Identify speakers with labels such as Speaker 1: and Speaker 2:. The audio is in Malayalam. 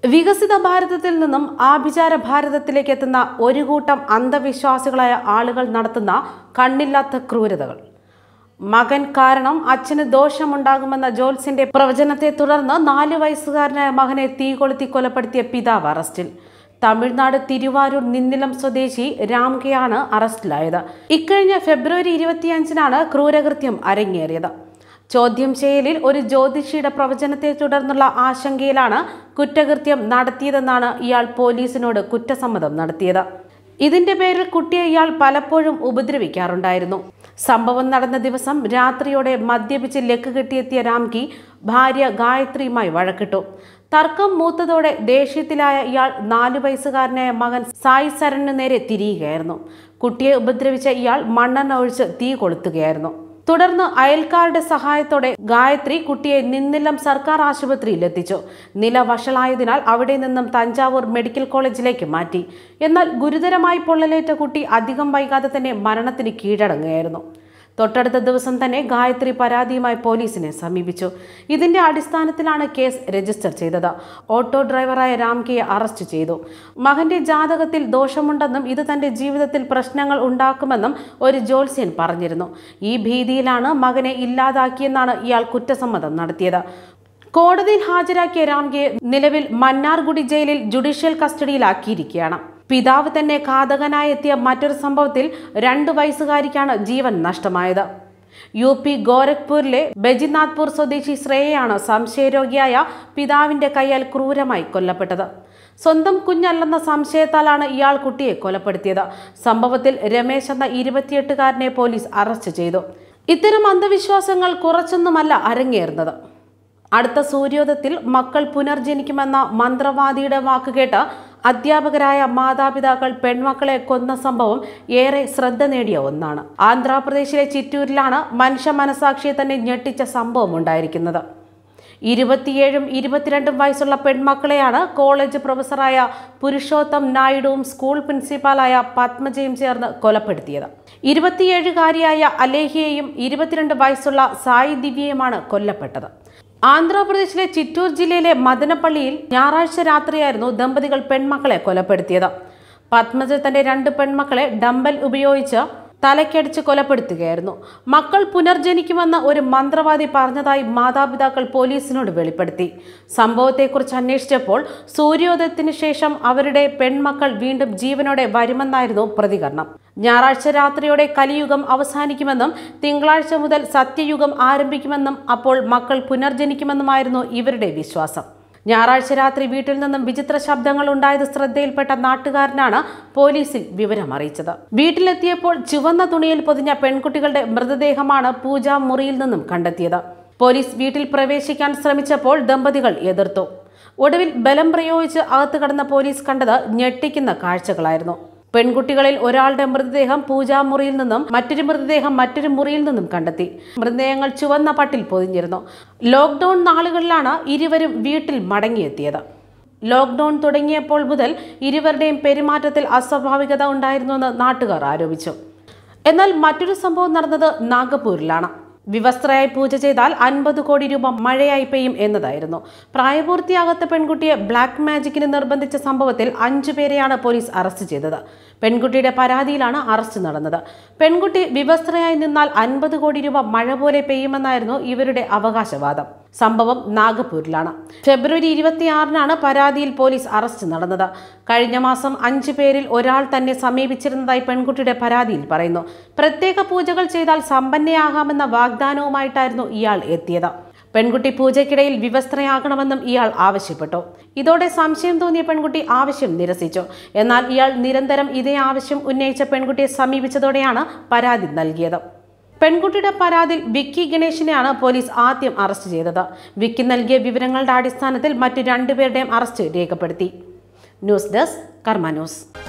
Speaker 1: വികസിത ഭാരതത്തിൽ നിന്നും ആഭിചാര ഭാരതത്തിലേക്ക് എത്തുന്ന ഒരു കൂട്ടം അന്ധവിശ്വാസികളായ ആളുകൾ നടത്തുന്ന കണ്ണില്ലാത്ത ക്രൂരതകൾ മകൻ കാരണം അച്ഛന് ദോഷമുണ്ടാകുമെന്ന ജോൽസിന്റെ പ്രവചനത്തെ തുടർന്ന് നാല് വയസ്സുകാരനായ മകനെ തീ കൊളുത്തി കൊലപ്പെടുത്തിയ പിതാവ് അറസ്റ്റിൽ തമിഴ്നാട് തിരുവാരൂർ നിന്നിലം സ്വദേശി രാംകെയാണ് അറസ്റ്റിലായത് ഇക്കഴിഞ്ഞ ഫെബ്രുവരി ഇരുപത്തിയഞ്ചിനാണ് ക്രൂരകൃത്യം അരങ്ങേറിയത് ചോദ്യം ചെയ്യലിൽ ഒരു ജ്യോതിഷിയുടെ പ്രവചനത്തെ തുടർന്നുള്ള ആശങ്കയിലാണ് കുറ്റകൃത്യം നടത്തിയതെന്നാണ് ഇയാൾ പോലീസിനോട് കുറ്റസമ്മതം നടത്തിയത് ഇതിന്റെ പേരിൽ കുട്ടിയെ ഇയാൾ പലപ്പോഴും ഉപദ്രവിക്കാറുണ്ടായിരുന്നു സംഭവം നടന്ന ദിവസം രാത്രിയോടെ മദ്യപിച്ച് ലക്ക് കെട്ടിയെത്തിയ രാംകി ഭാര്യ ഗായത്രിയുമായി വഴക്കിട്ടു തർക്കം മൂത്തതോടെ ദേഷ്യത്തിലായ ഇയാൾ നാലു വയസ്സുകാരനായ മകൻ സായി സരണിന് നേരെ തിരിയുകയായിരുന്നു കുട്ടിയെ ഉപദ്രവിച്ച ഇയാൾ മണ്ണെണ്ണ ഒഴിച്ച് തീ കൊളുത്തുകയായിരുന്നു തുടർന്ന് അയൽക്കാരുടെ സഹായത്തോടെ ഗായത്രി കുട്ടിയെ നിന്നിലം സർക്കാർ ആശുപത്രിയിൽ എത്തിച്ചു നില വഷളായതിനാൽ അവിടെ നിന്നും തഞ്ചാവൂർ മെഡിക്കൽ കോളേജിലേക്ക് മാറ്റി എന്നാൽ ഗുരുതരമായി പൊള്ളലേറ്റ കുട്ടി അധികം വൈകാതെ തന്നെ മരണത്തിന് കീഴടങ്ങുകയായിരുന്നു തൊട്ടടുത്ത ദിവസം തന്നെ ഗായത്രി പരാതിയുമായി പോലീസിനെ സമീപിച്ചു ഇതിന്റെ അടിസ്ഥാനത്തിലാണ് കേസ് രജിസ്റ്റർ ചെയ്തത് ഓട്ടോ ഡ്രൈവറായ രാംകെയെ അറസ്റ്റ് ചെയ്തു മകന്റെ ജാതകത്തിൽ ദോഷമുണ്ടെന്നും ഇത് തന്റെ ജീവിതത്തിൽ പ്രശ്നങ്ങൾ ഉണ്ടാക്കുമെന്നും ഒരു ജോത്സ്യൻ പറഞ്ഞിരുന്നു ഈ ഭീതിയിലാണ് മകനെ ഇല്ലാതാക്കിയെന്നാണ് ഇയാൾ കുറ്റസമ്മതം നടത്തിയത് കോടതിയിൽ ഹാജരാക്കിയ രാംകെയെ നിലവിൽ മന്നാർഗുഡി ജയിലിൽ ജുഡീഷ്യൽ കസ്റ്റഡിയിലാക്കിയിരിക്കുകയാണ് പിതാവ് തന്നെ ഘാതകനായി എത്തിയ മറ്റൊരു സംഭവത്തിൽ രണ്ടു വയസ്സുകാരിക്കാണ് ജീവൻ നഷ്ടമായത് യു പി ഗോരഖ്പൂരിലെ ബജിനാഥ്പൂർ സ്വദേശി ശ്രേയയാണ് സംശയരോഗിയായ പിതാവിന്റെ കൈയാൽ ക്രൂരമായി കൊല്ലപ്പെട്ടത് സ്വന്തം കുഞ്ഞല്ലെന്ന സംശയത്താലാണ് ഇയാൾ കുട്ടിയെ കൊലപ്പെടുത്തിയത് സംഭവത്തിൽ രമേശ് എന്ന ഇരുപത്തിയെട്ടുകാരനെ പോലീസ് അറസ്റ്റ് ചെയ്തു ഇത്തരം അന്ധവിശ്വാസങ്ങൾ കുറച്ചൊന്നുമല്ല അരങ്ങേറുന്നത് അടുത്ത സൂര്യോദയത്തിൽ മക്കൾ പുനർജനിക്കുമെന്ന മന്ത്രവാദിയുടെ വാക്കുകേട്ട് അധ്യാപകരായ മാതാപിതാക്കൾ പെൺമക്കളെ കൊന്ന സംഭവം ഏറെ ശ്രദ്ധ നേടിയ ഒന്നാണ് ആന്ധ്രാപ്രദേശിലെ ചിറ്റൂരിലാണ് മനുഷ്യ മനസാക്ഷിയെ തന്നെ ഞെട്ടിച്ച സംഭവം ഉണ്ടായിരിക്കുന്നത് ഇരുപത്തിയേഴും ഇരുപത്തിരണ്ടും വയസ്സുള്ള പെൺമക്കളെയാണ് കോളേജ് പ്രൊഫസറായ പുരുഷോത്തം നായിഡുവും സ്കൂൾ പ്രിൻസിപ്പാളായ പത്മജയും ചേർന്ന് കൊലപ്പെടുത്തിയത് ഇരുപത്തിയേഴുകാരിയായ അലേഹിയെയും ഇരുപത്തിരണ്ട് വയസ്സുള്ള സായി ദിവ്യയുമാണ് കൊല്ലപ്പെട്ടത് ആന്ധ്രാപ്രദേശിലെ ചിറ്റൂർ ജില്ലയിലെ മദനപ്പള്ളിയിൽ ഞായറാഴ്ച രാത്രിയായിരുന്നു ദമ്പതികൾ പെൺമക്കളെ കൊലപ്പെടുത്തിയത് പത്മജ തന്റെ രണ്ട് പെൺമക്കളെ ഡമ്പൽ ഉപയോഗിച്ച് തലക്കടിച്ച് കൊലപ്പെടുത്തുകയായിരുന്നു മക്കൾ പുനർജനിക്കുമെന്ന് ഒരു മന്ത്രവാദി പറഞ്ഞതായി മാതാപിതാക്കൾ പോലീസിനോട് വെളിപ്പെടുത്തി സംഭവത്തെക്കുറിച്ച് അന്വേഷിച്ചപ്പോൾ സൂര്യോദയത്തിന് ശേഷം അവരുടെ പെൺമക്കൾ വീണ്ടും ജീവനോടെ വരുമെന്നായിരുന്നു പ്രതികരണം ഞായറാഴ്ച രാത്രിയോടെ കലിയുഗം അവസാനിക്കുമെന്നും തിങ്കളാഴ്ച മുതൽ സത്യയുഗം ആരംഭിക്കുമെന്നും അപ്പോൾ മക്കൾ പുനർജനിക്കുമെന്നുമായിരുന്നു ഇവരുടെ വിശ്വാസം ഞായറാഴ്ച രാത്രി വീട്ടിൽ നിന്നും വിചിത്ര ശബ്ദങ്ങൾ ഉണ്ടായത് ശ്രദ്ധയിൽപ്പെട്ട നാട്ടുകാരനാണ് പോലീസിൽ വിവരം അറിയിച്ചത് വീട്ടിലെത്തിയപ്പോൾ ചുവന്ന തുണിയിൽ പൊതിഞ്ഞ പെൺകുട്ടികളുടെ മൃതദേഹമാണ് പൂജാ മുറിയിൽ നിന്നും കണ്ടെത്തിയത് പോലീസ് വീട്ടിൽ പ്രവേശിക്കാൻ ശ്രമിച്ചപ്പോൾ ദമ്പതികൾ എതിർത്തു ഒടുവിൽ ബലം പ്രയോഗിച്ച് അകത്ത് കടന്ന പോലീസ് കണ്ടത് ഞെട്ടിക്കുന്ന കാഴ്ചകളായിരുന്നു പെൺകുട്ടികളിൽ ഒരാളുടെ മൃതദേഹം പൂജാമുറിയിൽ നിന്നും മറ്റൊരു മൃതദേഹം മറ്റൊരു മുറിയിൽ നിന്നും കണ്ടെത്തി മൃതദേഹങ്ങൾ ചുവന്ന പട്ടിൽ പൊതിഞ്ഞിരുന്നു ലോക്ക്ഡൌൺ നാളുകളിലാണ് ഇരുവരും വീട്ടിൽ മടങ്ങിയെത്തിയത് ലോക്ക്ഡൌൺ തുടങ്ങിയപ്പോൾ മുതൽ ഇരുവരുടെയും പെരുമാറ്റത്തിൽ അസ്വാഭാവികത ഉണ്ടായിരുന്നുവെന്ന് നാട്ടുകാർ ആരോപിച്ചു എന്നാൽ മറ്റൊരു സംഭവം നടന്നത് നാഗപൂരിലാണ് വിവസ്ത്രയായി പൂജ ചെയ്താൽ അൻപത് കോടി രൂപ മഴയായി പെയ്യും എന്നതായിരുന്നു പ്രായപൂർത്തിയാകാത്ത പെൺകുട്ടിയെ ബ്ലാക്ക് മാജിക്കിന് നിർബന്ധിച്ച സംഭവത്തിൽ അഞ്ചു പേരെയാണ് പോലീസ് അറസ്റ്റ് ചെയ്തത് പെൺകുട്ടിയുടെ പരാതിയിലാണ് അറസ്റ്റ് നടന്നത് പെൺകുട്ടി വിവസ്ത്രയായി നിന്നാൽ അൻപത് കോടി രൂപ മഴ പോലെ പെയ്യുമെന്നായിരുന്നു ഇവരുടെ അവകാശവാദം സംഭവം നാഗപൂരിലാണ് ഫെബ്രുവരി ഇരുപത്തിയാറിനാണ് പരാതിയിൽ പോലീസ് അറസ്റ്റ് നടന്നത് കഴിഞ്ഞ മാസം അഞ്ചു പേരിൽ ഒരാൾ തന്നെ സമീപിച്ചിരുന്നതായി പെൺകുട്ടിയുടെ പരാതിയിൽ പറയുന്നു പ്രത്യേക പൂജകൾ ചെയ്താൽ സമ്പന്നയാകാമെന്ന വാഗ്ദാനവുമായിട്ടായിരുന്നു ഇയാൾ എത്തിയത് പെൺകുട്ടി പൂജയ്ക്കിടയിൽ വിവസ്ത്രയാകണമെന്നും ഇയാൾ ആവശ്യപ്പെട്ടു ഇതോടെ സംശയം തോന്നിയ പെൺകുട്ടി ആവശ്യം നിരസിച്ചു എന്നാൽ ഇയാൾ നിരന്തരം ഇതേ ആവശ്യം ഉന്നയിച്ച പെൺകുട്ടിയെ സമീപിച്ചതോടെയാണ് പരാതി നൽകിയത് പെൺകുട്ടിയുടെ പരാതിയിൽ വിക്കി ഗണേഷിനെയാണ് പോലീസ് ആദ്യം അറസ്റ്റ് ചെയ്തത് വിക്കി നൽകിയ വിവരങ്ങളുടെ അടിസ്ഥാനത്തിൽ മറ്റു രണ്ടുപേരുടെയും അറസ്റ്റ് രേഖപ്പെടുത്തി ന്യൂസ് ഡെസ്ക് കർമ്മ ന്യൂസ്